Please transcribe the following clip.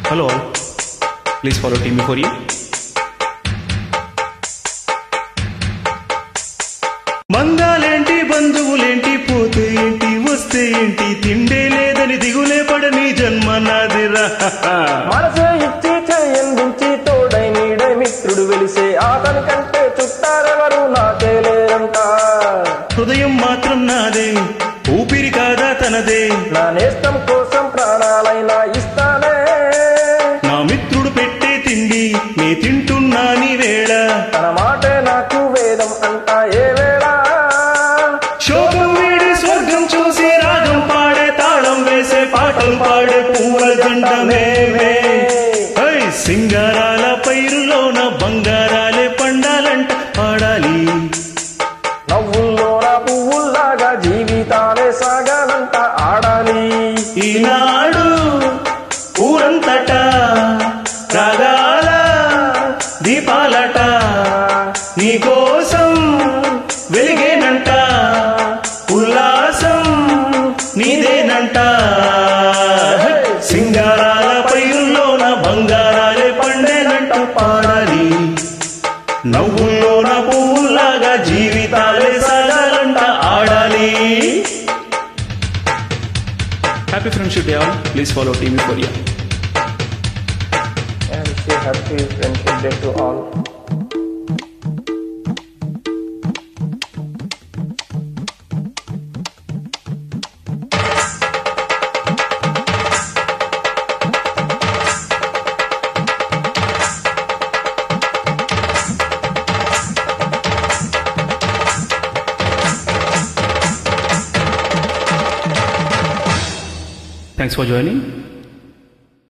Hello all. Please follow Team Euphoria. బంధాలేంటి బంధువులేంటి పోతే ఏంటి వస్తే ఏంటి తిండే లేదని దిగులే పడని జన్మ నాదిరా మనసే ఇచ్చి చేయందించి తోడై నీడై మిత్రుడు వెలిసే అతని కంటే చుట్టారెవరు నాకే లేరంట హృదయం మాత్రం నాదే ఊపిరి కాదా తనదే నా నేస్తం కోసం ప్రాణాలైనా ఇస్తానే నా మిత్రుడు పెట్టే తిండి నే తింటున్నా నీ వేళ తన మాటే నాకు వేదం అంట ఏ వేళ శోకం వీడి స్వర్గం చూసి రాగం పాడే తాళం వేసే పాటలు పాడే పూల జంట మేమే హై, సింగారాల పైరులోన బంగారాలే పండాలంట పాడాలి నవ్వుల్లోన పువ్వుల్లాగా జీవితాలే సాగాలంట ఆడాలి ఈనాడు ఊరంతట రాగాల దీపాలట నీకోసం వెలిగేనంట ఉల్లాసం నీదేనంట సింగారాల పైరుల్లోన బంగారాలే పండేనంట పాడాలి నవ్వుల్లోన పువ్వులాగా జీవితాలే సాగాలంట ఆడాలి happy friendship day all please follow team Korea And say happy friendship day to all. Thanks for joining